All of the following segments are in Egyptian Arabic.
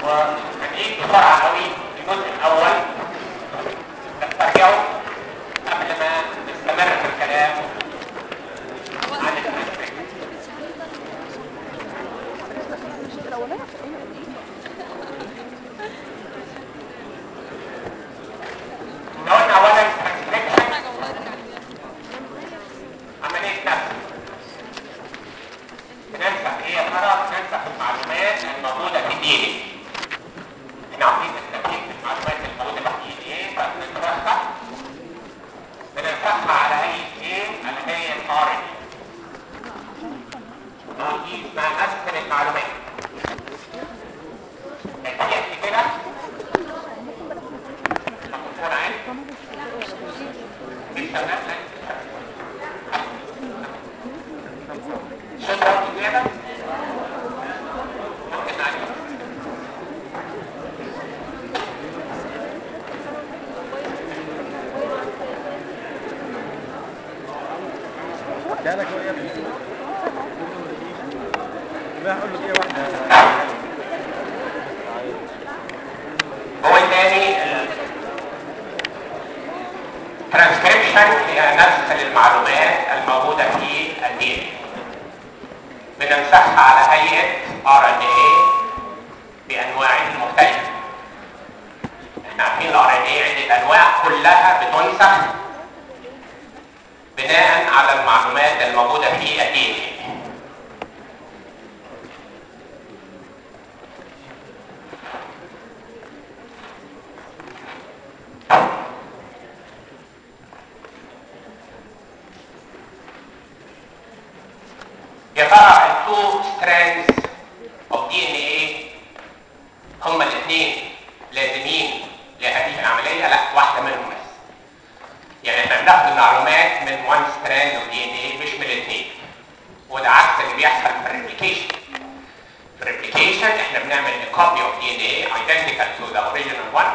وهنعيد بسرعه قوي الجزء الاول نسترجعه قبل ما نستمر في الكلام عن الترانسكريبت احنا قلنا اولا الترانسكريبشن عمليه نسخ بننسخ ايه يا ترى بننسخ المعلومات الموجوده في الدي احنا عارفين التركيب في المعلومات الموجوده في الدي ايه فبننسخها بننسخها على هيئه ايه على هيئه ار ان دي اسمها نسخ المعلومات نتيجه كده ناخد عين بالتمام شكرا زيادة ممكن عليك جالك هو يا ابني ما اقول له دي واحده هو الثاني ترانسكريبشن هي نسخ للمعلومات الموجودة في الدي بننسخها على هيئة RNA بأنواعه المختلفة احنا عارفين ال RNA عدة أنواع كلها بتنسخ بناء على المعلومات الموجودة في الدي يا ترى التو ستراندز اوف دي ان ايه هما الاثنين لازمين لهذه العمليه لا واحده منهم بس يعني احنا بناخد المعلومات من وان ستراند اوف دي ان ايه مش من الاثنين وده عكس اللي بيحصل في الريبليكيشن في الريبليكيشن احنا بنعمل كوبي اوف دي ان ايه ايدنتيكال تو ذا اوريجينال وان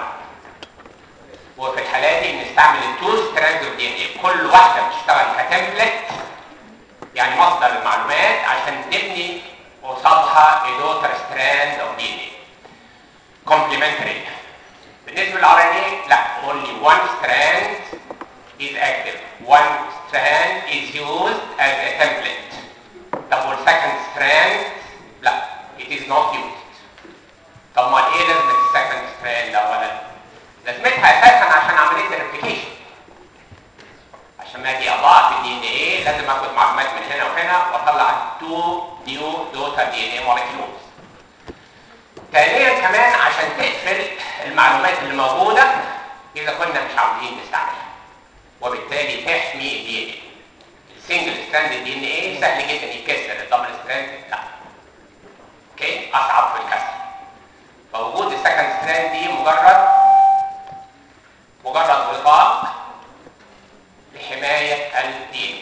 وفي الحاله دي بنستعمل التو ستراندز اوف دي ان ايه كل واحده بتشتغل كتمبلت يعني مصدر المعلومات عشان تبني قصادها a daughter strand of DNA complementary بالنسبة للار ان اي لا only one strand is active one strand is used as a template طب والسكند strand لا it is not used طب ما ايه لازمة السكند strand اولا لازمتها اساسا عشان عملية الريبليكيشن عشان ما اجي اضاعف الدي ان ايه لازم اخد معلومات من هنا وهنا واطلع تو نيو دوتا دي ان ايه مولكيولز ثانيا كمان عشان تقفل المعلومات اللي موجوده اذا كنا مش عاوزين نستعملها وبالتالي تحمي الدي ان ايه السنجل ستراند دي ان ايه سهل جدا يتكسر الدبل ستراند لا اوكي اصعب في الكسر فوجود السكند ستراند دي مجرد مجرد وفاق لحماية الدين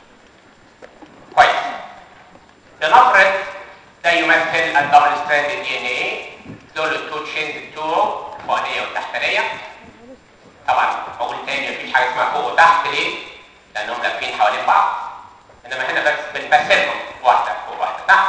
كويس لنفرض ده يمثل الدبل ستراند دي ان ايه دول التو تشينز بتوعه الفوقانيه والتحتانيه طبعا بقول تاني مفيش حاجه اسمها فوق وتحت ليه؟ لانهم لافين حوالين بعض انما هنا بس بنبسلهم واحده فوق واحده تحت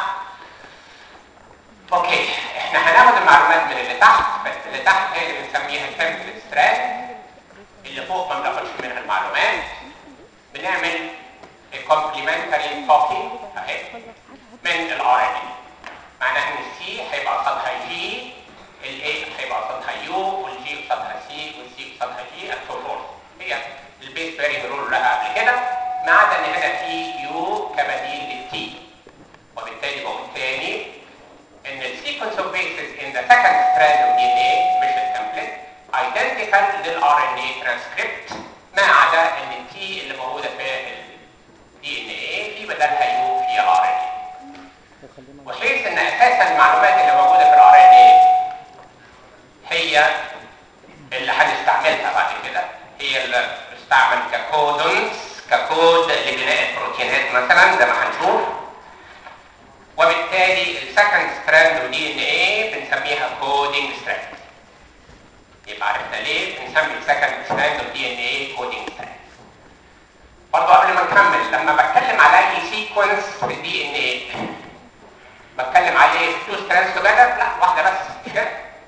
اوكي احنا هناخد المعلومات من اللي تحت بس اللي تحت هي اللي بنسميها التمبلت ستراند اللي فوق ما بناخدش منها المعلومات بنعمل كومبليمنتري كوبي اهي من الار ان اي معناها ان السي هيبقى قصادها جي الاي هيبقى قصادها يو والجي قصادها سي والسي قصادها جي and so forth هي البيس بيرنج رول لها قبل كده ما عدا ان هنا في يو كبديل للتي وبالتالي بقول تاني ان السيكونس اوف بيسز ان ذا سكند ستراند اوف دي ان اي مش التمبلت identical للار ان اي ترانسكريبت ما عدا ان التي اللي موجوده في الدي ان اي في بدلها يو في الار ان اي وحيث ان اساسا المعلومات اللي موجوده في الار ان اي هي اللي هنستعملها بعد كده هي اللي بتستعمل ككودونز ككود لبناء البروتينات مثلا زي ما هنشوف وبالتالي السكند ستراند دي ان ايه بنسميها كودينج ستراند يبقى عرفنا ليه بنسمي السكند ستراند دي ان ايه كودينج ستراند برضه قبل ما نكمل لما بتكلم على اي سيكونس في الدي ان ايه بتكلم عليه تو ستراندز توجذر لا واحده بس مش كده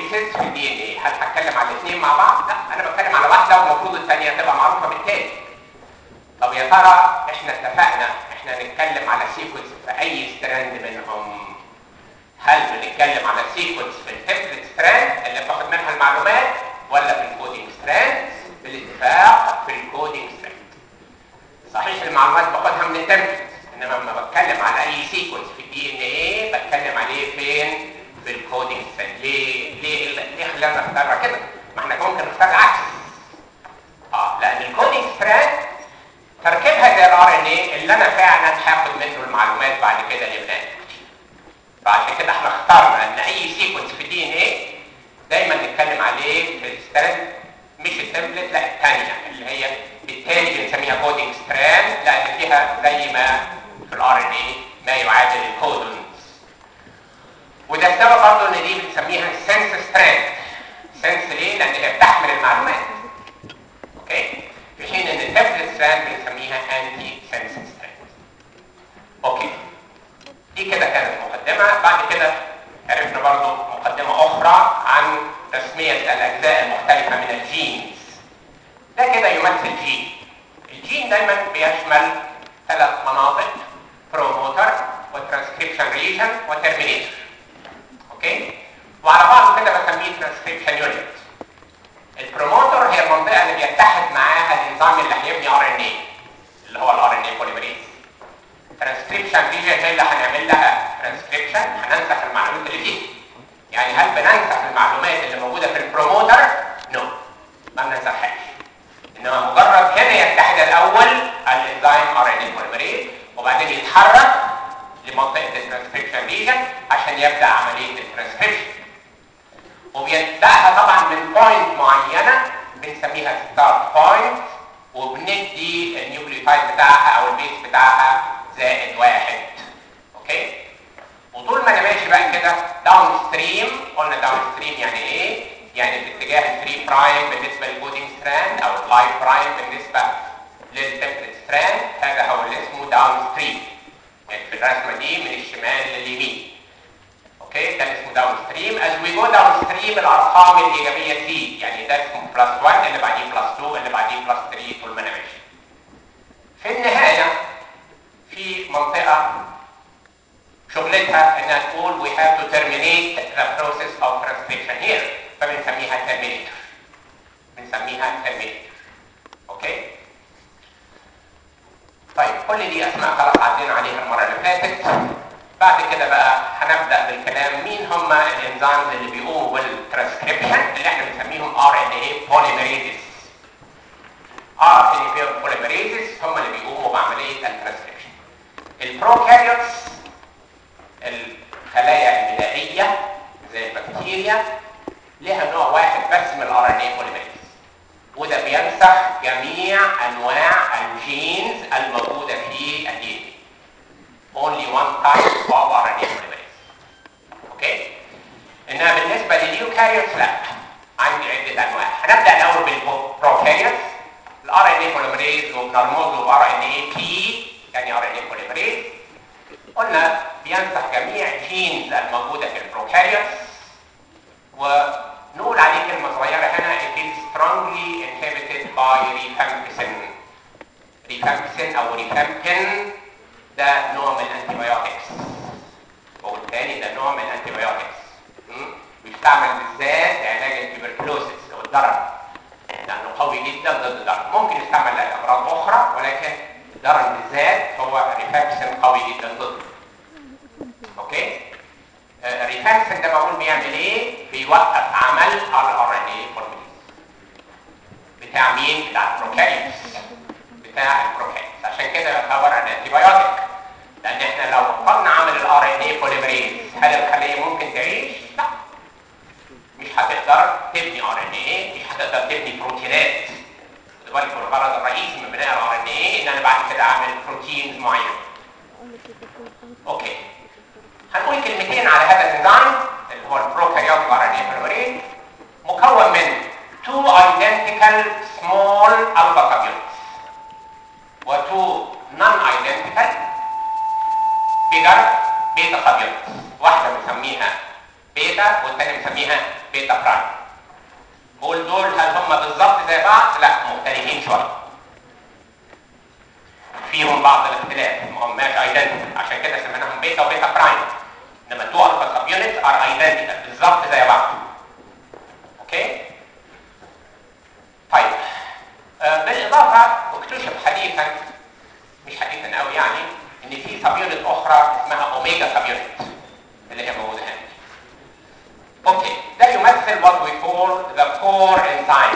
سيكونسز في الدي ان ايه هل هتكلم على الاثنين مع بعض لا انا بتكلم على واحده والمفروض الثانيه تبقى معروفه بالتالي طب يا ترى احنا اتفقنا احنا هنتكلم على سيكونس في اي ستراند منهم هل بنتكلم على سيكونس في التمبلت ستراند اللي باخد منها المعلومات ولا في الكودينج ستراند بالاتفاق في الكودينج ستراند صحيح المعلومات باخدها من التمبلت انما لما بتكلم على اي سيكونس في الدي ان ايه بتكلم عليه فين في الكودينج ستراند ليه ليه ليه خلانا نختار كده ما احنا ممكن نختار العكس اه لان الكودينج ستراند تركيبها زي الار ان ايه اللي انا فعلا هاخد منه المعلومات بعد كده لبناء البروتين فعشان كده احنا اخترنا ان اي سيكونس في الدي ان ايه دايما نتكلم عليه في الستراند مش التمبلت لا الثانيه اللي هي بالتالي بنسميها كودينج ستراند لان فيها زي ما في الار ان ايه ما يعادل الكودونز وده السبب برضه ان دي بنسميها سنس ستراند سنس ليه؟ لان هي بتحمل المعلومات اوكي في حين ان التمبلت ستراند بنسميها انتي سنس ستراند اوكي دي كده كانت مقدمه بعد كده عرفنا برضه مقدمه اخرى عن تسميه الاجزاء المختلفه من الجينز ده كده يمثل جين الجين دايما بيشمل ثلاث مناطق بروموتر وترانسكريبشن ريجن وترمينيتور اوكي وعلى بعض كده بسميه ترانسكريبشن يونت البروموتر هي المنطقه اللي بيتحد معاها الانزيم اللي هيبني ار ان اي اللي هو الار ان اي بوليمريز ترانسكريبشن ريجن هي اللي هنعمل لها ترانسكريبشن هننسخ المعلومات اللي فيها يعني هل بننسخ المعلومات اللي موجوده في البروموتر نو ما بننسخهاش انما مجرد هنا يتحد الاول الانزيم ار ان اي بوليمريز وبعدين يتحرك لمنطقه الترانسكريبشن ريجن عشان يبدا عمليه الترانسكريبشن وبيبداها طبعا من بوينت معينه بنسميها ستارت بوينت وبندي النيوكليوتايد بتاعها او البيس بتاعها زائد واحد اوكي وطول ما انا ماشي بقى كده داون ستريم قلنا داون ستريم يعني ايه يعني في اتجاه ال 3 برايم بالنسبه للكودينج ستراند او ال 5 برايم بالنسبه للتمبلت ستراند هذا هو اللي اسمه داون ستريم يعني في الرسمه دي من الشمال لليمين اوكي ده اسمه داون ستريم از وي جو داون ستريم الارقام الايجابيه تزيد يعني ده اسمه بلس 1 اللي بعديه بلس 2 اللي بعديه بلس 3 طول ما انا ماشي في النهايه في منطقه شغلتها انها تقول we have to terminate the process of transcription here فبنسميها terminator بنسميها terminator اوكي طيب كل دي اسماء خلاص عدينا عليها المره اللي فاتت بعد كده بقى هنبدا بالكلام مين هم الانزيمز اللي بيقوموا بالترانسكريبشن اللي احنا بنسميهم ار ان اي بوليمريزز ار ان اي بوليمريزز هم اللي بيقوموا بعمليه الترانسكريبشن البروكاريوتس الخلايا البدائيه زي البكتيريا لها نوع واحد بس من الار ان اي بوليمريز وده بينسخ جميع انواع الجينز الموجوده في الدي only one type of RNA polymerase اوكي انما بالنسبه لليوكاريوتس لا عندي عده انواع هنبدا الاول بالبروكاريوتس الار ان اي بوليمريز وبنرمزه بار ان اي بي يعني ار ان اي بوليمريز قلنا بينسخ جميع الجينز الموجوده في البروكاريوتس ونقول عليه كلمه صغيره هنا it is strongly inhibited by rifampicin rifampicin او rifampin ده نوع من الانتيبيوتكس وبالتالي ده نوع من الانتيبيوتكس بيستعمل بالذات لعلاج التبركلوسيس او الضرر لانه قوي جدا ضد الضرر ممكن يستعمل لامراض اخرى ولكن الضرر بالذات هو ريفاكسين قوي جدا ضده اوكي آه الريفاكسين ده بقول بيعمل ايه بيوقف عمل الار ان اي بتاع مين بتاع البروكاريوتس بتاع البروكاريوتس عشان كده يعتبر ان انتيبيوتيك لان احنا لو بطلنا عمل الار ان اي بوليمريز هل الخليه ممكن تعيش؟ لا مش هتقدر تبني ار ان اي مش هتقدر تبني بروتينات خد بالك الغرض الرئيسي من بناء الار ان اي ان انا بعد كده اعمل بروتينز معينه اوكي هنقول كلمتين على هذا الانزيم اللي هو البروكاريوت ار ان اي بوليمريز مكون من two identical small alpha caveolus وتو نون ايدنتيكال بيجر بيتا كابيولس واحده بنسميها بيتا والثانيه بنسميها بيتا برايم قول دول هل هم بالظبط زي بعض لا مختلفين شويه فيهم بعض الاختلاف ما هماش ايدنتيكال عشان كده سميناهم بيتا وبيتا برايم انما تو الفا سب يونتس ار ايدنتيكال بالظبط زي بعض اوكي طيب آه بالاضافه اكتشف حديثا مش حديثا قوي يعني ان في سب يونت اخرى اسمها اوميجا سب يونت اللي هي موجوده هنا اوكي ده يمثل what we call the core enzyme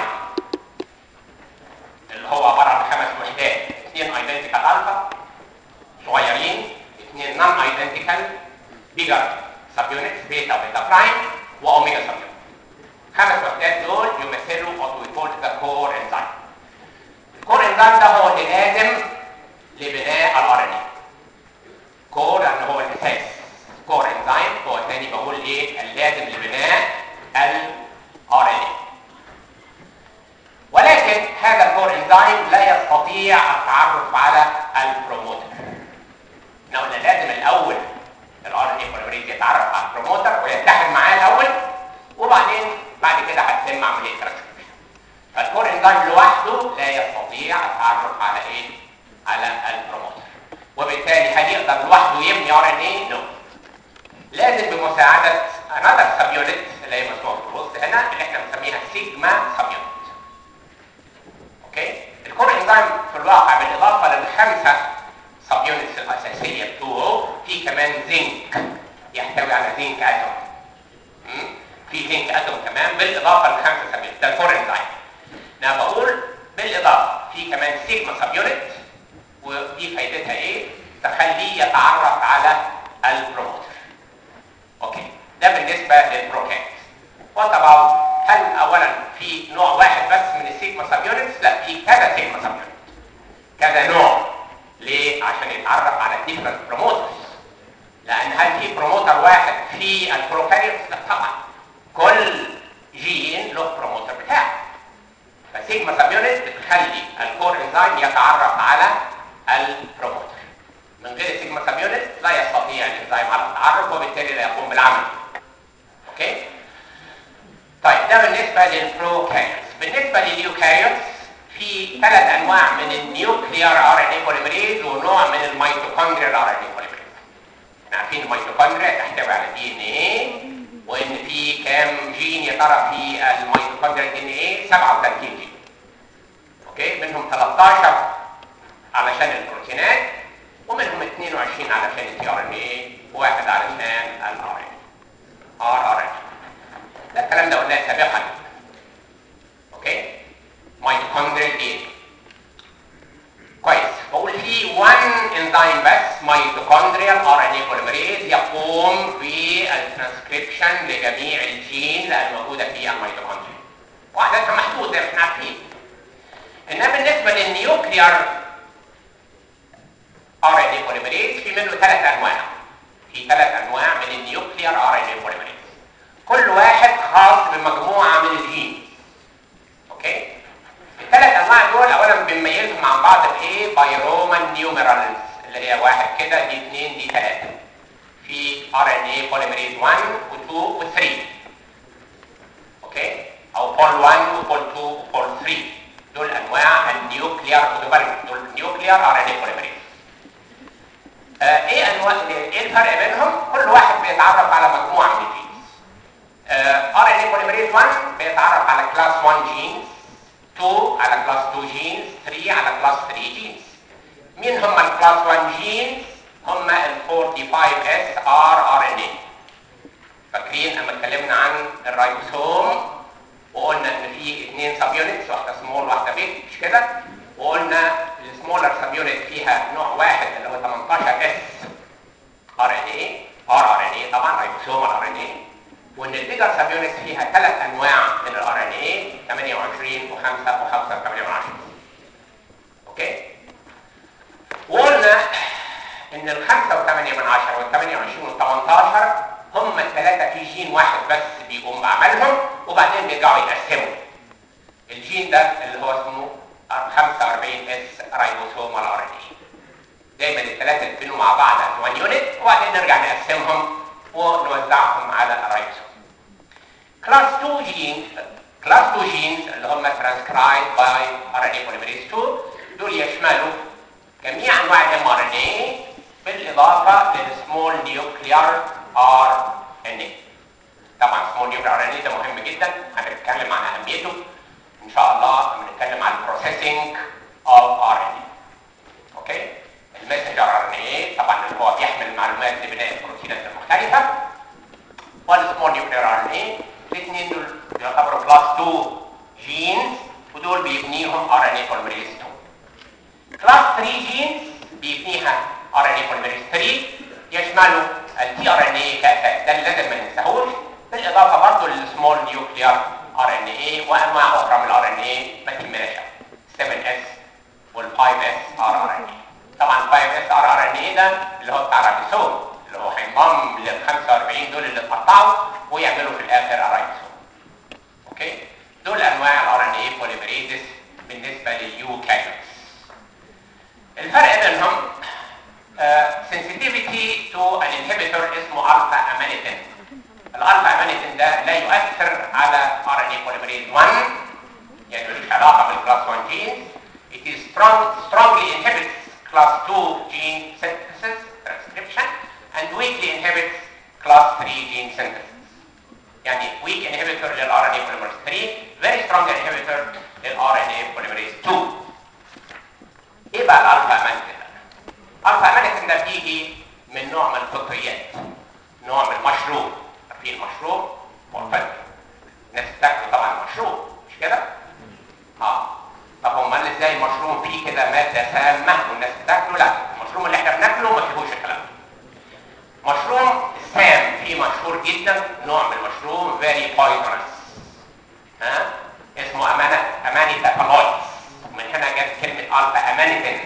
اللي هو عباره عن خمس وحدات اثنين ايدنتيكال الفا صغيرين اثنين نون ايدنتيكال بيجر سب يونتس بيتا وبيتا برايم واوميجا سب يونت خمس وحدات دول يمثلوا what we call the core enzyme الكور انزيم ده هو اللي لازم لبناء الار ان اي كور لان هو الاساس كور انزيم هو تاني بقول ايه اللازم لبناء الار ان اي ولكن هذا الكور انزيم لا يستطيع التعرف على البروموتر احنا قلنا لازم الاول الار ان اي بوليمريز يتعرف على البروموتر ويتحد معاه الاول وبعدين بعد كده هتتم عمليه ترانسكريبشن فالكور انزيم لوحده لا يستطيع التعرف على ايه على البروموتر وبالتالي هل يقدر لوحده يبني ار ان اي نو لازم بمساعده another سب يونت اللي هي مسموعه في الوسط هنا اللي احنا بنسميها سيجما سب يونت اوكي الكور انزيم في الواقع بالاضافه للخمسه سب يونتس الاساسيه بتوعه في كمان زنك يحتوي على زنك اتوم في زنك اتوم كمان بالاضافه للخمسه سب يونت ده الكور انزيم انا بقول بالاضافه في كمان سيجما سب يونت ودي فايدتها ايه تخليه يتعرف على البروموتر اوكي ده بالنسبه للبروكات وطبعا هل اولا في نوع واحد بس من السيجما سب يونتس لا في كذا سيجما سب يونت كذا نوع ليه عشان يتعرف على ديفرنت بروموترز لان هل في بروموتر واحد في البروكاريوتس لا طبعا كل جين له بروموتر بتاعه فسيجما سب يونت بتخلي الكور انزيم يتعرف على البروموتر من غير سيجما سب يونت لا يستطيع الانزيم على التعرف وبالتالي لا يقوم بالعمل اوكي طيب ده بالنسبه للبروكاريوتس بالنسبه لليوكاريوتس في ثلاث انواع من النيوكليار ار ان اي بوليمريز ونوع من الميتوكوندريال ار ان اي بوليمريز احنا عارفين الميتوكوندريا تحتوي على دي ان ايه وان في كام جين يا ترى في الميتوكوندريال دي ان ايه 37 جين اوكي منهم 13 علشان البروتينات ومنهم 22 علشان التي ار ان اي وواحد علشان الار ان ار ار ان ده الكلام ده قلناه سابقا اوكي ميتوكوندريال دي كويس بقول في 1 انزيم بس ميتوكوندريال ار ان اي بوليمريز يقوم بالترانسكريبشن لجميع الجين الموجوده في الميتوكوندريا وعددها محدود زي ما احنا عارفين انما بالنسبه للنيوكليار ار ان اي بوليمريز في منه ثلاث انواع في ثلاث انواع من النيوكليار ار ان اي بوليمريز كل واحد خاص بمجموعه من الجين اوكي الثلاث انواع دول اولا بنميزهم عن بعض بايه بايرومان نيوميرالز اللي هي واحد كده دي اثنين دي ثلاثه في ار ان اي بوليمريز 1 و2 و3 اوكي او بول 1 وبول 2 وبول 3 دول انواع النيوكليار خدوا بالكم دول نيوكليار ار ان اي بوليمريز آه ايه انواع ايه الفرق بينهم كل واحد بيتعرف على مجموعه من الجينز ار ان اي بوليمريز 1 بيتعرف على كلاس 1 جينز 2 على كلاس 2 جينز 3 على كلاس 3 جينز مين هم الكلاس 1 جينز هم ال 45 اس ار ار ان اي فاكرين اما اتكلمنا عن الرايبوسوم وقلنا ان في اثنين سب يونتس واحده سمول واحده بيج مش كده وقلنا السمولر سب يونت فيها نوع واحد اللي هو 18 اس ار ان اي ار ار ان اي طبعا رايبوسوم ار ان اي وان البيجر سب يونت فيها ثلاث انواع من الار ان اي 28 و5 و5 8 من 10 اوكي وقلنا ان ال 5 و8 من 10 وال 28 وال 18 هم الثلاثه في جين واحد بس بيقوم بعملهم وبعدين بيرجعوا يتقسموا الجين ده اللي هو اسمه 45 اس رايبوسوم ار ان اي دايما الثلاثه يكونوا مع بعض as one unit وبعدين نرجع نقسمهم ونوزعهم على الرايبوسوم كلاس 2 جين كلاس 2 جينز اللي هم ترانسكرايب باي ار ان اي بوليمريز 2 دول يشملوا جميع انواع الام ار ان اي بالاضافه للسمول نيوكليار ار ان اي طبعا سمول نيوكليار ار ان اي ده مهم جدا هنتكلم عن اهميته ان شاء الله لما نتكلم عن البروسيسنج اوف ار ان اي اوكي المسنجر ار ان اي طبعا اللي هو بيحمل المعلومات لبناء البروتينات المختلفه والسمول نيوكلير ار ان اي الاثنين دول بيعتبروا كلاس 2 جينز ودول بيبنيهم ار ان اي بوليمريز 2 كلاس 3 جينز بيبنيها ار ان اي بوليمريز 3 يشملوا التي ار ان اي كاساس ده اللي لازم ما ننساهوش بالاضافه برضه للسمول نيوكلير ار ان اي وانواع اخرى من الار ان اي ما تهمناش 7 اس وال 5 اس ار ار ان اي طبعا 5 اس ار ار ان اي ده اللي هو بتاع الرابيسوم اللي هو هينضم لل 45 دول اللي اتقطعوا ويعملوا في الاخر ارايسوم اوكي دول انواع الار ان اي بوليمريزز بالنسبه لليوكاريوتس الفرق بينهم sensitivity to an inhibitor اسمه الفا امانيتين الالفا امانيتين ده لا يؤثر على ار ان اي بوليمريز 1 يعني ملوش علاقه بالكلاس 1 جينز it is strong strongly inhibits class 2 gene synthesis transcription and weakly inhibits class 3 gene synthesis يعني weak inhibitor للار ان اي polymerase 3 very strong inhibitor للار ان اي polymerase 2 ايه بقى الالفا امانتين الفا امانتين ده بيجي من نوع من الفطريات نوع من المشروب عارفين المشروب مرتد الناس بتاكله طبعا مشروب مش كده اه طب امال ازاي المشروم فيه كده ماده سامه والناس بتاكله لا المشروم اللي احنا بناكله ما فيهوش الكلام ده مشروم السام فيه مشهور جدا نوع من المشروم فيري poisonous ها اسمه امانه اماني تاكالويدز ومن هنا جت كلمه الفا امانيتين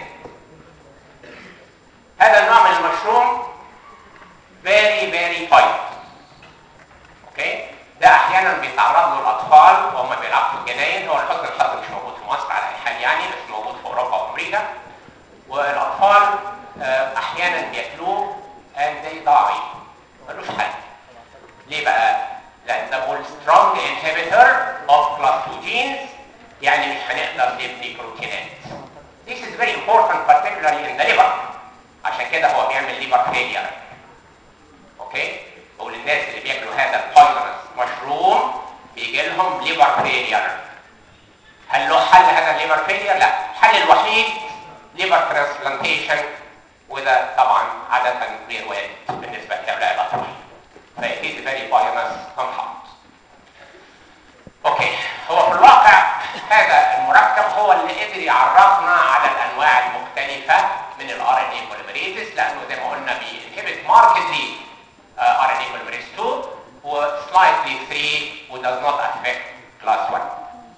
هذا النوع من المشروم very very poisonous اوكي ده احيانا بيتعرض له الاطفال وهم بيلعبوا في الجناين هو لحسن الحظ مش موجود في مصر على اي حال يعني بس موجود في اوروبا وامريكا والاطفال آه، احيانا بياكلوه and they die ملوش حل ليه بقى؟ لان ده بول strong inhibitor of class 2 genes يعني مش هنقدر نبني بروتينات This is very important particularly in the liver عشان كده هو بيعمل liver failure اوكي وللناس اللي بياكلوا هذا البويزنس مشروم بيجي لهم ليفر فيلير هل له حل هذا الليفر فيلير لا الحل الوحيد ليفر ترانسبلانتيشن وده طبعا عاده غير وارد بالنسبه لهؤلاء الاطفال فاكيد فيري بايونس كومباوند اوكي هو في الواقع هذا المركب هو اللي قدر يعرفنا على الانواع المختلفه من الار ان اي بوليمريزز لانه زي ما قلنا بينهبت ماركتلي ار ان اي بوليمريز 2 وسلايتلي 3 و does not affect class 1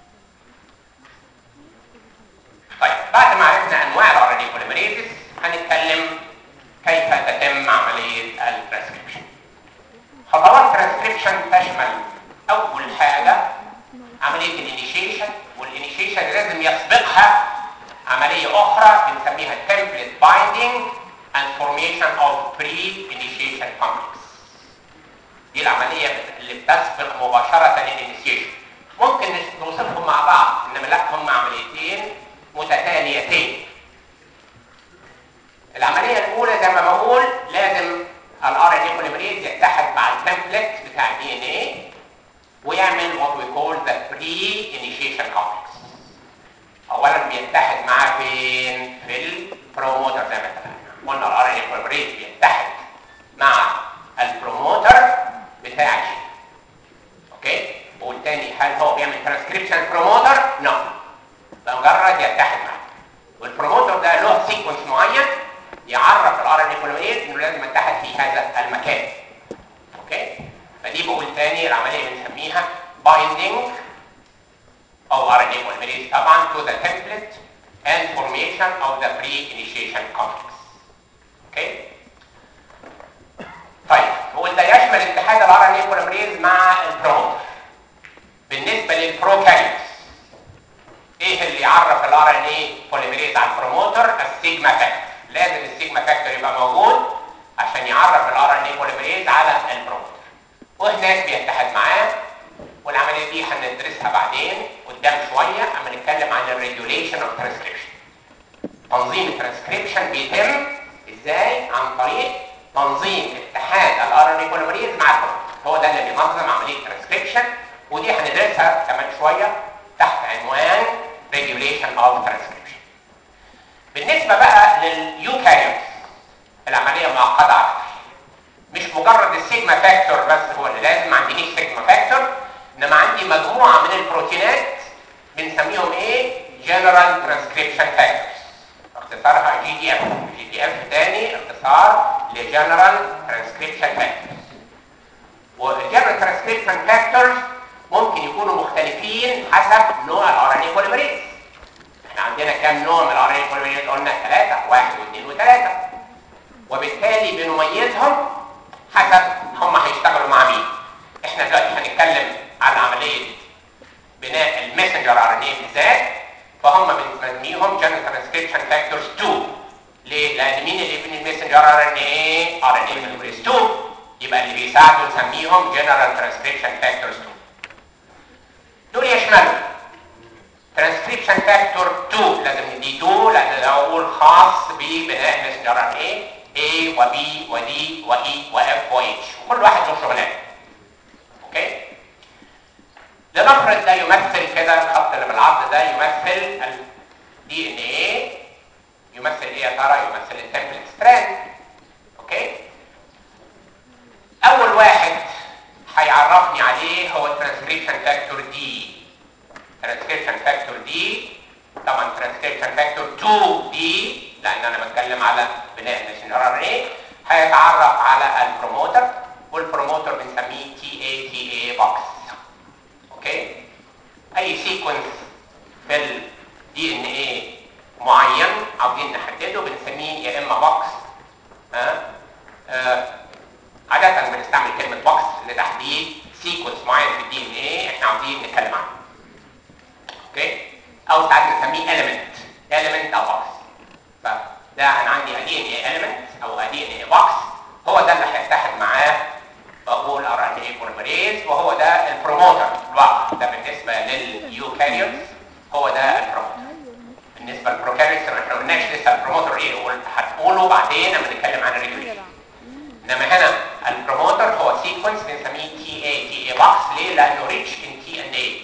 طيب بعد ما عرفنا انواع الار ان اي بوليمريزز هنتكلم كيف تتم عمليه الترانسكريبشن خطوات الترانسكريبشن تشمل اول حاجه عمليه الانيشيشن والانيشيشن لازم يسبقها عمليه اخرى بنسميها template binding and formation of pre-initiation complex دي العمليه اللي بتسبق مباشره الانيشيشن ممكن نوصفهم مع بعض انما لا هم عمليتين متتاليتين العمليه الاولى زي ما بقول لازم الار ان اي بوليمريز يتحد مع التمبلت بتاع الدي ان اي ويعمل what we call the pre-initiation complex اولا بيتحد معاه فين في البروموتر زي ما اتفقنا قلنا الار ان اي بوليمريز بيتحد مع البروموتر بتاع الجين اوكي والتاني هل هو بيعمل ترانسكريبشن بروموتر نو ده مجرد يتحد معاه والبروموتر ده له سيكونس معين يعرف الار ان اي بوليمريز انه لازم يتحد في هذا المكان اوكي فدي بقول تاني العمليه بنسميها binding of RNA polymerase طبعا to the template and formation of the pre-initiation complex. اوكي؟ طيب بقول ده يشمل اتحاد ال RNA polymerase مع البروموتر. بالنسبه للبروكاريوتس ايه اللي يعرف ال RNA polymerase على البروموتر؟ السيجما فاكتور. لازم السيجما فاكتور يبقى موجود عشان يعرف ال RNA polymerase على البروموتر. وهناك بيتحد معاه والعمليه دي هندرسها بعدين قدام شويه اما نتكلم عن الريجوليشن اوف ترانسكريبشن تنظيم الترانسكريبشن بيتم ازاي عن طريق تنظيم اتحاد الار ان اي بوليمريز مع البروتين هو ده اللي بينظم عمليه الترانسكريبشن ودي هندرسها كمان شويه تحت عنوان ريجوليشن اوف ترانسكريبشن بالنسبه بقى لليوكاريوتس العمليه معقده اكتر مش مجرد السيجما فاكتور بس هو اللي لازم ما عنديش سيجما فاكتور انما عندي مجموعه من البروتينات بنسميهم ايه جنرال ترانسكريبشن فاكتورز اختصارها جي دي اف جي دي اف تاني اختصار لجنرال ترانسكريبشن فاكتورز والجنرال ترانسكريبشن فاكتورز ممكن يكونوا مختلفين حسب نوع الار ان اي بوليمريز احنا عندنا كام نوع من الار ان اي بوليمريز قلنا ثلاثه واحد واثنين وثلاثه وبالتالي بنميزهم حسب هم هيشتغلوا مع مين احنا دلوقتي هنتكلم عن عمليه بناء المسنجر ار ان اي بالذات فهم بنسميهم جنرال ترانسكريبشن فاكتورز 2 ليه؟ لان مين اللي يبني المسنجر ار ان اي؟ ار ان اي بوليمريز 2 يبقى اللي بيساعدوا نسميهم جنرال ترانسكريبشن فاكتورز 2 دول يشملوا ترانسكريبشن فاكتور 2 لازم ندي 2 لان ده اول خاص ببناء المسنجر ار ان اي A و B و D و E و F و H وكل واحد له شغلانه اوكي لنفرض ده يمثل كده الخط اللي بالعرض ده يمثل ال DNA يمثل ايه يا ترى يمثل التمبلت ستراند اوكي اول واحد هيعرفني عليه هو ترانسكريبشن فاكتور دي ترانسكريبشن فاكتور دي طبعا ترانسكريبشن فاكتور 2 دي لان انا بتكلم على بناء المسنجر ار ان اي هيتعرف على البروموتر والبروموتر بنسميه تي اي تي اي بوكس اوكي اي سيكونس في الدي ان اي معين عاوزين نحدده بنسميه يا اما بوكس ها آه عادة بنستعمل كلمة بوكس لتحديد سيكونس معين في الدي ان اي احنا عاوزين نتكلم عنه اوكي او ساعات نسميه element element او box فده انا عندي ادي ان اي element او ادي ان اي box هو ده اللي هيتحد معاه بقول ار ان اي بوليمريز وهو ده البروموتر الواقع ده بالنسبه لليوكاريوتس هو ده البروموتر بالنسبه للبروكاريوتس ما احنا قلناش لسه البروموتر ايه قلت هتقوله بعدين لما نتكلم عن الريجوليشن انما هنا البروموتر هو سيكونس بنسميه تي اي تي اي بوكس ليه؟ لانه ريتش ان تي ان اي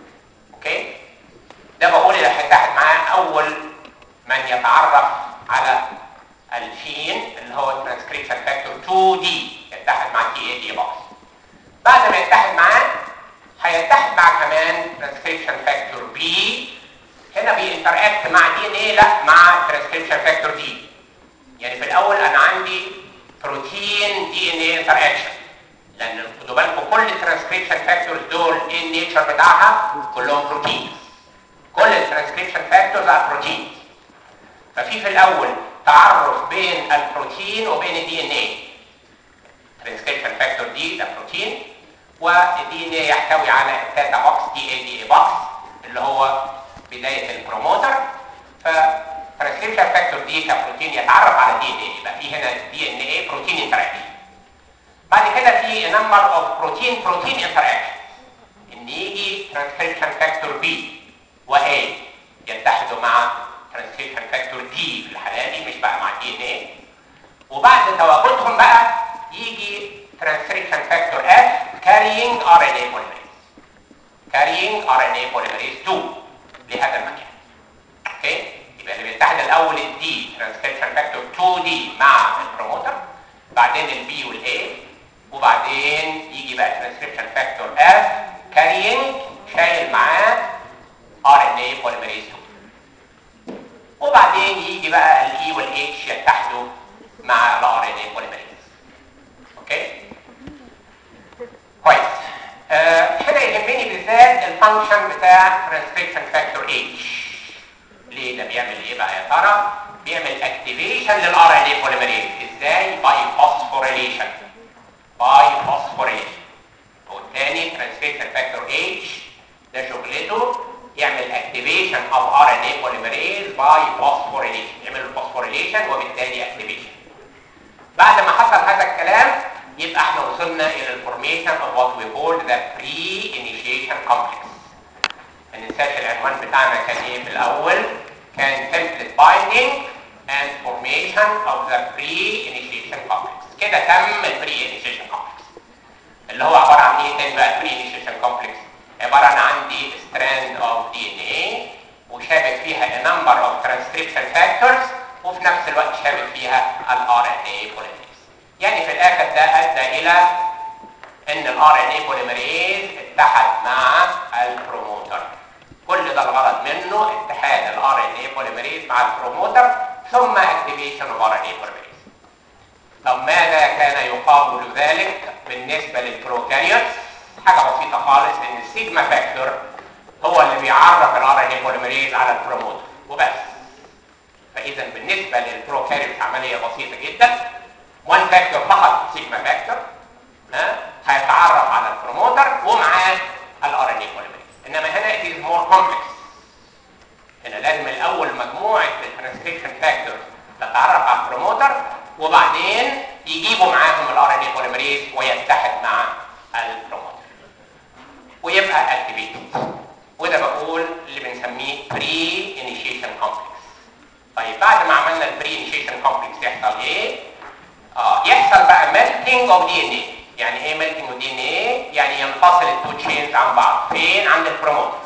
اوكي ده بقول اللي هيتحد معاه اول من يتعرف على الجين اللي هو ترانسكريبشن فاكتور 2 دي يتحد مع تي اي دي بوكس بعد ما يتحد معاه هيتحد مع كمان ترانسكريبشن فاكتور بي هنا بينتراكت مع دي ان اي لا مع ترانسكريبشن فاكتور دي يعني في الاول انا عندي بروتين دي ان اي انتراكشن لان خدوا بالكم كل الترانسكريبشن فاكتورز دول ايه النيتشر بتاعها كلهم بروتينز كل الترانسكريبشن فاكتورز ار بروتينز ففي في الاول تعرف بين البروتين وبين الدي ان اي ترانسكريبشن فاكتور دي ده بروتين والدي ان اي يحتوي على التاتا بوكس دي اي دي اي بوكس اللي هو بدايه البروموتر فترانسكريبشن فاكتور دي كبروتين يتعرف على دي ان اي يبقى في هنا دي ان اي بروتين انتراكشن بعد كده في نمبر اوف بروتين بروتين انتراكشن ان يجي ترانسكريبشن فاكتور بي و A يتحدوا مع ترانسكريبشن فاكتور دي في الحاله دي مش بقى مع دي ان اي وبعد تواجدهم بقى يجي ترانسكريبشن فاكتور F carrying RNA polymerase carrying RNA polymerase 2 لهذا المكان اوكي يبقى اللي بيتحد الاول الدي ترانسكريبشن فاكتور 2 دي مع البروموتر بعدين البي والاي وبعدين يجي بقى ترانسكريبشن فاكتور F carrying شايل معاه RNA polymerase 2 وبعدين يجي بقى الاي والاتش يتحدوا مع ال RNA polymerase اوكي كويس آه هنا يهمني بالذات الفانكشن بتاع ترانسكريبشن فاكتور H ليه ده بيعمل ايه بقى يا ترى بيعمل اكتيفيشن للار ان اي بوليمريز ازاي باي فوسفوريليشن باي فوسفوريليشن والثاني ترانسكريبشن فاكتور H ده شغلته يعمل اكتيفيشن اوف ار ان اي بوليمريز باي فوسفوريليشن يعمل الفوسفوريليشن وبالتالي اكتيفيشن بعد ما حصل هذا الكلام يبقى احنا وصلنا الى الفورميشن formation of what we call the pre-initiation complex ما ننساش العنوان بتاعنا كان ايه في الاول كان template binding and formation of the pre-initiation complex كده تم ال pre-initiation complex اللي هو عباره عن ايه تاني بقى pre-initiation complex عباره عن عندي strand of DNA وشابك فيها a number of transcription factors وفي نفس الوقت شابك فيها ال RNA polymerase يعني في الاخر ده ادى الى ان ال RNA polymerase اتحد مع البروموتر كل ده الغرض منه اتحاد ال RNA polymerase مع البروموتر ثم activation of RNA polymerase طب ماذا كان يقابل ذلك بالنسبة للبروكاريوتس حاجة بسيطة خالص ان السيجما فاكتور هو اللي بيعرف ال RNA polymerase على البروموتر وبس فاذا بالنسبة للبروكاريوتس عملية بسيطة جدا وان فاكتور فقط سيجما فاكتور ها هيتعرف على البروموتر ومعاه ال RNA polymerase انما هنا it is more complex هنا لازم الاول مجموعة الترانسكريبشن فاكتور تتعرف على البروموتر وبعدين يجيبوا معاهم ال RNA polymerase ويتحد مع البروموتر ويبقى activated وده بقول اللي بنسميه pre initiation complex طيب بعد ما عملنا ال pre initiation complex يحصل ايه؟ اه يحصل بقى melting of DNA يعني ايه melting of DNA؟ يعني ينفصل التو تشينز عن بعض فين؟ عند البروموتر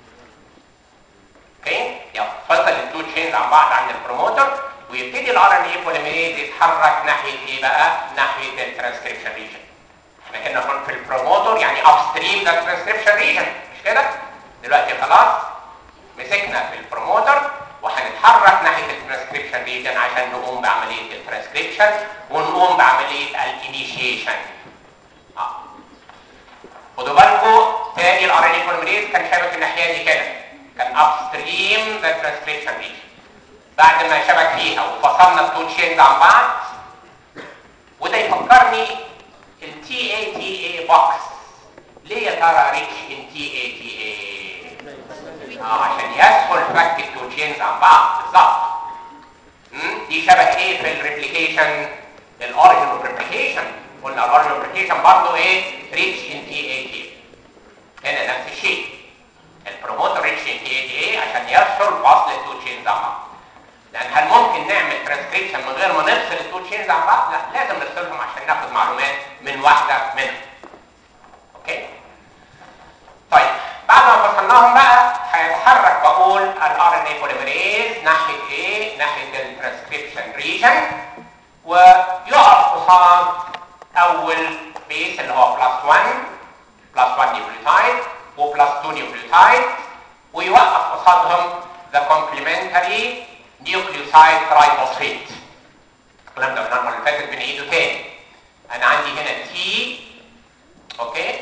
اوكي؟ ينفصل التو تشينز عن بعض عند البروموتر ويبتدي ال RNA polymerase يتحرك ناحية ايه بقى؟ ناحية الترانسكريبشن ريجن احنا كنا في البروموتر يعني upstream ده الترانسكريبشن ريجن مش كده؟ دلوقتي خلاص مسكنا في البروموتر وهنتحرك ناحية الترانسكريبشن ريجن عشان نقوم بعملية الترانسكريبشن ونقوم بعملية الانيشيشن اه خدوا بالكم تاني ال RNA polymerase كان شابك الناحية دي كده كان upstream ده الترانسكريبشن ريجن بعد ما شبك فيها وفصلنا التو تشينز عن بعض وده يفكرني ال TATA box ليه يا ترى ريتش ان TATA اه عشان يسهل فك التو تشينز عن بعض بالظبط مم؟ دي شبه ايه في الريبليكيشن الاوريجن اوف ريبليكيشن قلنا الاوريجن اوف ريبليكيشن برضه ايه ريتش ان TATA هنا نفس الشيء البروموتر ريتش ان TATA عشان يسهل فصل التو تشينز عن بعض لان هل ممكن نعمل ترانسكريبشن من غير ما نفصل التو تشينز عن بعض لا لازم نفصلهم عشان ناخد معلومات من واحده منهم اوكي طيب بعد ما فصلناهم بقى هيتحرك بقول ال RNA polymerase ناحيه ايه ناحيه الترانسكريبشن ريجن ويقف قصاد اول بيس اللي هو بلس 1 بلس 1 نيوكليوتايد وبلس 2 نيوكليوتايد ويوقف قصادهم the complementary nucleoside triphosphate الكلام ده قلنا المره اللي فاتت بنعيده تاني انا عندي هنا تي اوكي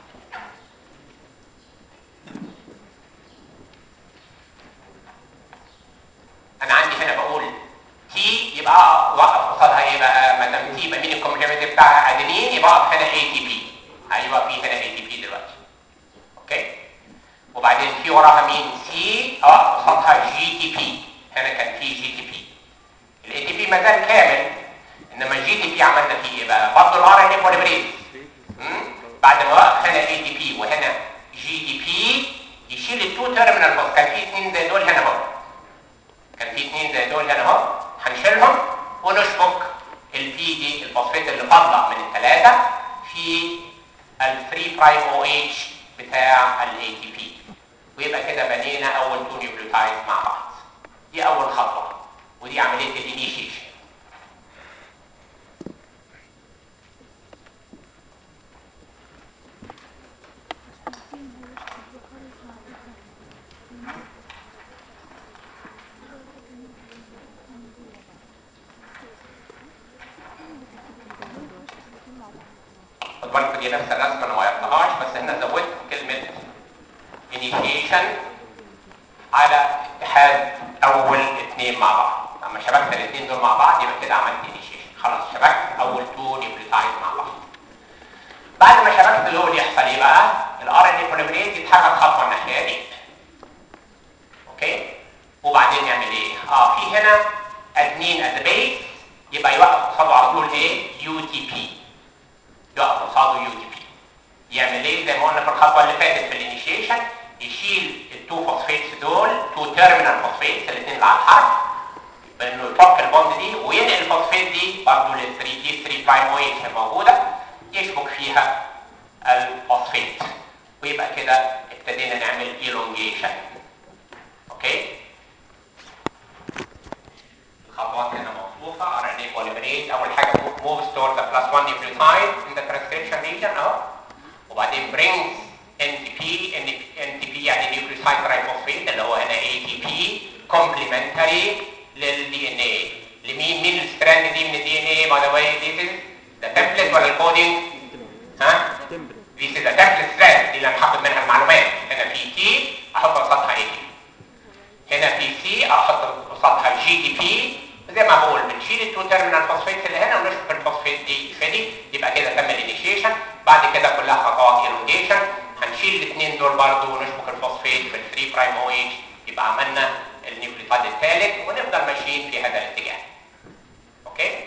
انا عندي هنا بقول تي يبقى وقف قصادها ايه بقى ما دام تي يبقى مين الكومبلمنت بتاعها ادينين يبقى اقف هنا اي تي بي ايوه في هنا اي تي بي دلوقتي اوكي وبعدين في وراها مين سي اوقف قصادها جي تي بي هنا كان في جي تي بي الاي تي بي ما زال كامل انما الجي تي بي عملنا فيه ايه بقى برضه الار ان اي بوليمريز بعد ما وقف هنا اي تي بي وهنا جي تي بي يشيل التو تيرمينال بوست كان في اثنين زي دول هنا اهو كان في اثنين زي دول هنا اهو هنشيلهم ونشبك البي دي الفوسفات اللي فاضله من الثلاثه في الفري برايم او اتش بتاع الاي تي بي ويبقى كده بنينا اول تو نيوكليوتايد مع بعض دي اول خطوه ودي عمليه الانيشيشن خد بالكم دي نفس الرسمه انا ما غيرتهاش بس هنا زودت كلمه initiation على اتحاد اول اثنين مع بعض اما شبكت الاثنين دول مع بعض يبقى كده عملت initiation خلاص شبكت اول تو نيوكليوتايد مع بعض بعد ما شبكت دول يحصل ايه بقى الار ان اي بوليمريز يتحرك خطوه الناحيه دي اوكي وبعدين يعمل ايه اه في هنا ادمين ات بيس يبقى يوقف قصاده على طول ايه يو تي بي يقف قصاده يو تي بي قلنا في الخطوه اللي فاتت في الانيشيشن يشيل التو فوسفيتس دول تو تيرمينال فوسفيتس الاثنين اللي على الحرف بانه يفك البوند دي وينقل الفوسفيت دي برضه لل 3 دي 3 برايم او اتش الموجوده يشبك فيها الفوسفيت ويبقى كده ابتدينا نعمل elongation اوكي الخطوات هنا موصوفه RNA polymerase اول حاجه moves toward the plus 1 nucleotide in the transcription region اهو وبعدين brings NTP NTP يعني nucleoside triphosphate اللي هو هنا ATP complementary للدي ان اي لمين مين الستراند دي من الدي ان اي باي ذا واي ذيس از ذا تمبلت ولا الكودينج ها ذيس از ذا تمبلت ستراند دي اللي هنحدد منها المعلومات هنا في تي احط قصادها اي تي هنا في سي احط قصادها جي دي بي زي ما بقول بنشيل التو تيرمينال فوسفيتس اللي هنا ونشوف الفوسفيت دي في دي يبقى كده تم الانيشيشن بعد كده كلها خطوات الونجيشن هنشيل الاثنين دول برضه ونشبك الفوسفيت في ال 3 برايم او اتش يبقى عملنا النيوكليوتايد الثالث ونفضل ماشيين في هذا الاتجاه اوكي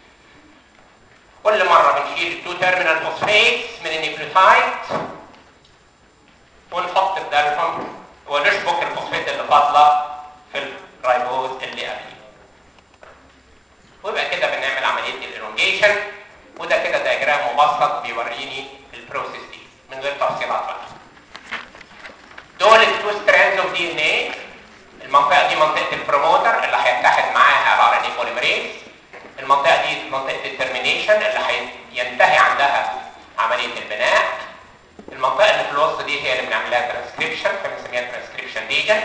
كل مره بنشيل التو تيرمينال فوسفيتس من النيوكليوتايد ونحط الدالفون ونشبك الفوسفيت اللي فاضله في الرايبوز اللي قبليه ويبقى كده بنعمل عمليه الالونجيشن وده كده دياجرام مبسط بيوريني البروسيس دي من غير تفصيلات بقى دول التو ستراندز اوف دي ان ايه المنطقه دي منطقه البروموتر اللي هيتحد معاها الار ان اي بوليمريز المنطقه دي منطقه الترمينيشن اللي هينتهي عندها عمليه البناء المنطقه اللي في الوسط دي هي اللي بنعمل لها ترانسكريبشن فبنسميها ترانسكريبشن ريجن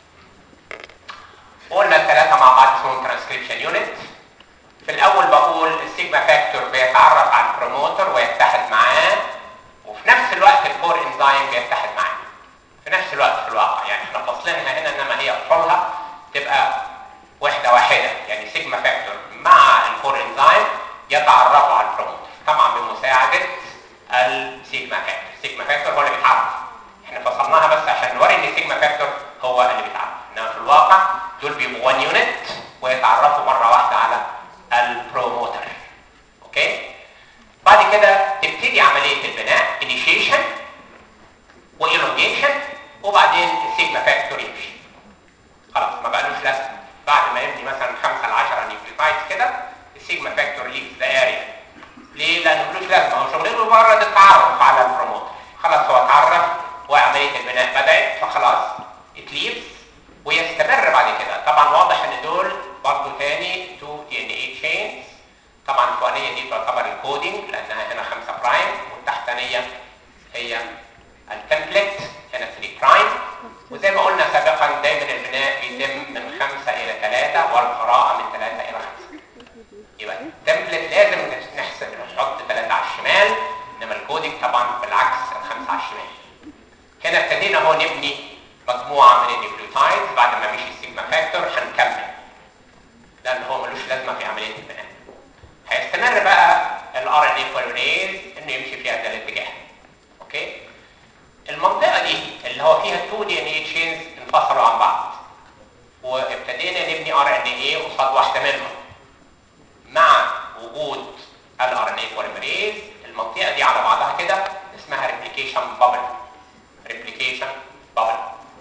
قلنا الثلاثه مع بعض اسمهم ترانسكريبشن يونت في الاول بقول السيجما فاكتور بيتعرف على البروموتر ويتحد معاه وفي نفس الوقت الكور انزيم بيتحد معاه في نفس الوقت في الواقع يعني احنا فاصلينها هنا انما هي اصولها تبقى وحده واحده يعني سيجما فاكتور مع الكور انزيم يتعرفوا على البروموتر طبعا بمساعده السيجما فاكتور السيجما فاكتور هو اللي بيتعرف احنا فصلناها بس عشان نوري ان السيجما فاكتور هو اللي بيتعرف انما في الواقع دول بيبقوا 1 يونت ويتعرفوا مره واحده على البروموتر اوكي بعد كده تبتدي عمليه البناء انيشيشن والونجيشن وبعدين السيجما فاكتور يمشي خلاص ما بقالوش لازمه بعد ما يبني مثلا 5 ل 10 نيوكليوتايدز كده السيجما فاكتور ليفز ذا اريا ليه؟ لانه ملوش لازمه هو شغلته مجرد التعرف على البروموتر خلاص هو اتعرف وعمليه البناء بدات فخلاص اتليفز ويستمر بعد كده طبعا واضح ان دول برضه تاني 2 دي ان اي تشينز طبعا الفوقانيه دي تعتبر الكودينج لانها هنا 5 برايم والتحتانيه هي التمبلت هنا 3 برايم وزي ما قلنا سابقا دايما البناء بيتم من 5 الى 3 والقراءه من 3 الى 5 يبقى التمبلت لازم نحسب نحط 3 على الشمال انما الكودينج طبعا بالعكس الخمسه على الشمال هنا ابتدينا اهو نبني مجموعه من النيوكليوتايدز بعد ما مشي السيجما فاكتور هنكمل لان هو ملوش لازمه في عمليه البناء هيستمر بقى الار ان اي بوليمريز انه يمشي في هذا الاتجاه اوكي المنطقه دي اللي هو فيها 2 دي ان اي تشينز انفصلوا عن بعض وابتدينا نبني ار ان اي قصاد واحده منهم مع وجود الار ان اي بوليمريز المنطقه دي على بعضها كده اسمها ريبليكيشن بابل ريبليكيشن بابل